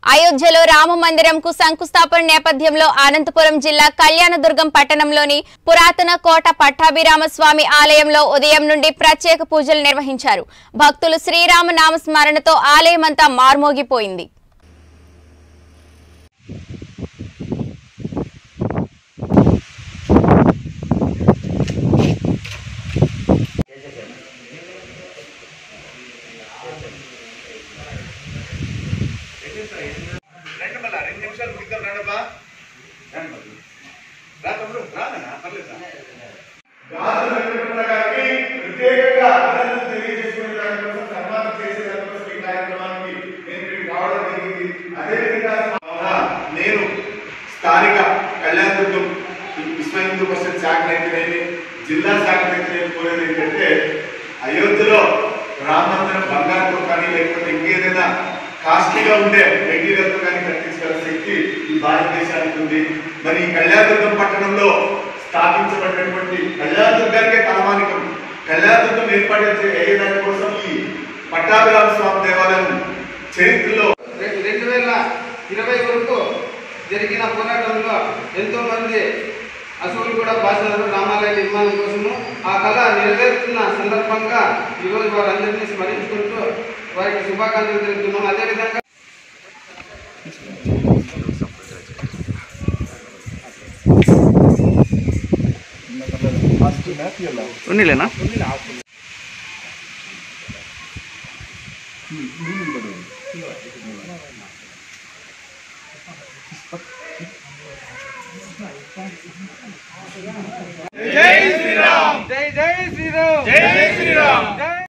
అయోధ్యలో రామ మందిరంకు శంకుస్థాపన నేపథ్యంలో అనంతపురం జిల్లా కళ్యాణదుర్గం పట్టణంలోని పురాతన కోట పట్టాభిరామ స్వామి ఆలయంలో ఉదయం నుండి ప్రత్యేక పూజలు నిర్వహించారు భక్తులు శ్రీరామ నామ స్మరణతో ఆలయమంతా మార్మోగిపోయింది రండి మళ్ళా రెండు నిమిషాలు ముగిద్దాం రండబ్బా రండి మళ్ళీ. రా తమ్ముడు రాదన్నా పర్లేదు రా. గాజు వెంకటరమణ గారికి ప్రత్యేకంగా అభినందనలు తెలియజేసుకునే దానికోసం సన్మానం చేసే దానికోసం ఈ కార్యక్రమానికి నేను ఇక్కడికి రావడం జరిగింది అదేవిధంగా అవునా, నేను స్థానిక కళ్యాణదుర్గం విశ్వ హిందూ పరిషత్ శాఖనైతేనేమి జిల్లా శాఖనైతేనేమి కోరేది ఏంటంటే అయోధ్యలో రామ మందిరం బంగారుతో కానీ లేకపోతే ఇంకేదైనా కాస్ట్లీగా ఉండే మెటీరియల్తో కానీ కట్టించగల శక్తి ఈ భారతదేశానికి ఉంది మరి ఈ కళ్యాణదుర్గం పట్టణంలో స్థాపించబడినటువంటి కళ్యాణదుర్గానికే తలమానికం కళ్యాణదుర్గం ఏర్పాటు అయ్యేదాని కోసం ఈ పట్టాభిరామ స్వామి దేవాలయం చరిత్రలో రెండు రెండు వేల ఇరవై వరకు జరిగిన పోరాటంలో ఎంతో మంది అసువులు కూడా బాధినారు రామాలయ నిర్మాణం కోసము ఆ కళ నెరవేరుతున్న సందర్భంగా ఈరోజు వారందరినీ స్మరించుకుంటూ వారికి శుభాకాంక్షలు తెలుపుతున్నాం అదేవిధంగా ఉన్నిలేనా జై జై శ్రీరామ్